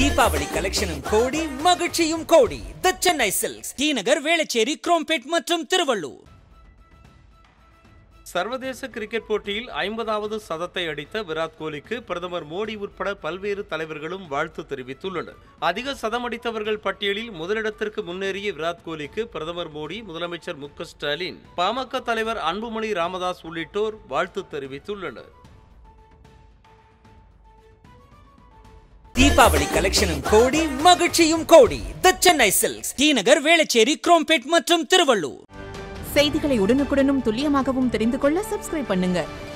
தீபாவளி கலெக்ஷனும் கோடி மகிழ்ச்சியும் கோடி the Chennai Silks T Nagar Velachery Chromepet மற்றும் திருவள்ளூர் சர்வதேச கிரிக்கெட் போட்டியில் ஐம்பதாவது சதத்தை அடித்த விராட் கோலிக்கு பிரதமர் மோடி உட்பட பல்வேறு தலைவர்களும் வாழ்த்து தெரிவித்துள்ளனர் அதிக சதம் அடித்தவர்கள் பட்டியலில் முதலிடத்திற்கு முன்னேறிய விராட் கோலிக்கு பிரதமர் மோடி முதலமைச்சர் மு க ஸ்டாலின் பாமக தலைவர் அன்புமணி ராமதாஸ் உள்ளிட்டோர் வாழ்த்து தெரிவித்துள்ளனர் தீபாவளி கலெக்ஷனும் கோடி மகிழ்ச்சியும் கோடி the Chennai Silks T Nagar Velachery Chromepet மற்றும் திருவள்ளூர் செய்திகளை உடனுக்குடனும் துல்லியமாகவும் தெரிந்து கொள்ள சப்ஸ்கிரைப் பண்ணுங்க